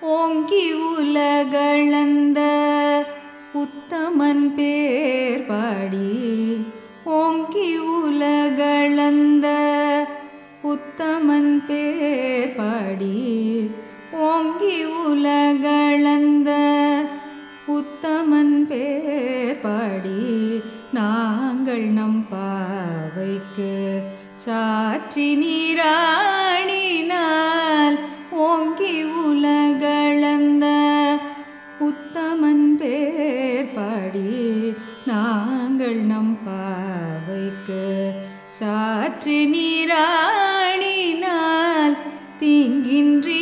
ஓங்கி உலகளந்த உத்தமன் பேர் பாடி ஓங்கி உலகளந்த உத்தமன் பேர் பாடி ஓங்கி உலகளந்த உத்தமன் பேர் பாடி நாங்கள் நம் பாவைக்கு சாற்றி நீராணினால் ஓங்கி உலகளந்த உத்தமன் பேர் பாடி நாங்கள் நம் பாவைக்கு சாற்றி நீராணினால் தீங்கின்றி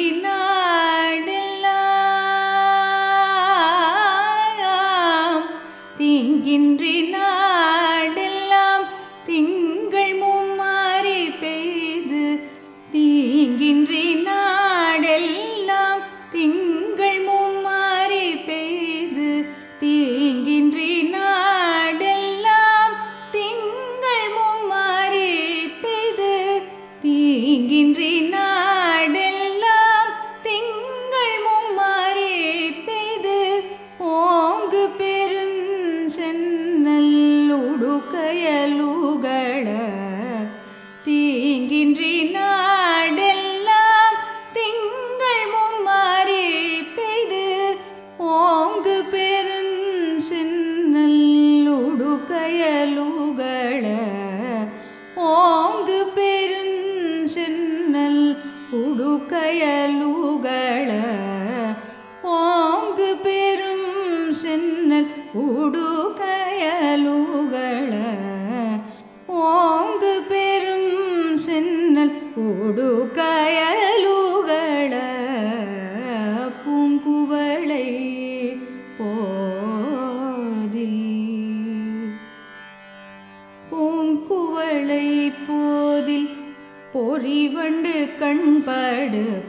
நாடெல்லாம் தீங்கின்றி நாடெல்லாம் திங்கள் மும்மாறி பெய்து தீங்கின்றி நாடெல்லாம் திங்கள் மும்மாறி பெய்து தீங்கின்றி நாடெல்லாம் திங்கள் மும்மாறி பெய்து தீங்கின்றி நாடெல்லாம் திங்கள் மும்மாறி பெய்து ஓங்கு பெருஞ்சென்னல் உடுக்கையலுகள தீங்கின்றி நாடெல்லாம் திங்கள் மும்மாறி பெய்து ஓங்கு பெருஞ்சென்னல் உடுக்கையலுகள ஓங்கு பெருஞ்சென்னல் உடுக்கையலுகள ஓங்கு பெரும் சென்னல் உடுக்கையலுகள ஓங்கு பெரும் சென்னல் உடுக்கையலுகள பூங்குவளை போதில் பூங்குவளை போதில் பொறிவண்டு கண்படுப்ப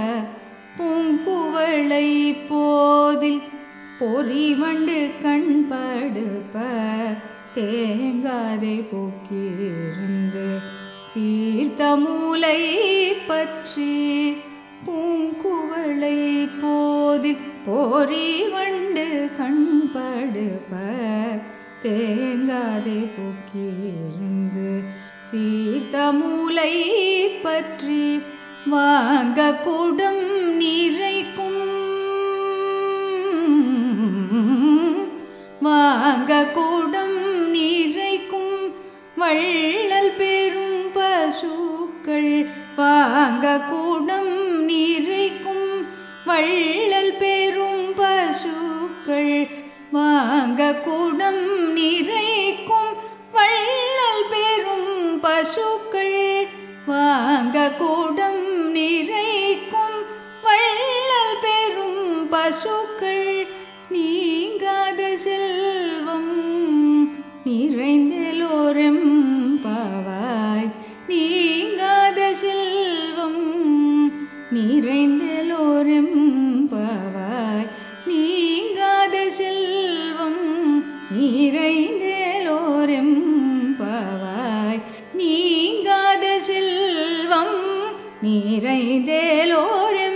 பூங்குவளை போதில் பொறிவண்டு கண்படுப்ப தேங்காதே போக்கியிருந்து சீர்த்த மூலை பற்றி பூங்குவளை போதில் பொறிவண்டு கண்படுப்ப தேங்காதே போக்கியிருந்து சீர்த்த மூலை பற்றி வாங்க குடம் நிறைக்கும் வாங்க குடம் நிறைக்கும் வள்ளல் பெரும் பசுக்கள் வாங்க குடம் நிறைக்கும் வள்ளல் பெரும் பசுக்கள் வாங்க குடம் நிறைக்கும் வள்ளல் பெரும் பசுக்கள் வாங்க கூடம் நிறைக்கும் வள்ளல் பெரும் பசுக்கள் நீங்காத செல்வம் நிறைந்தெலோரம் பாவாய் நீங்காத செல்வம் நிறைந்தெலோரம் பாவாய் நீங்காத செல்வம் நிறைந்தேலோரம் பாவாய் நீங்காத செல்வம் நிறைந்தேலோரம்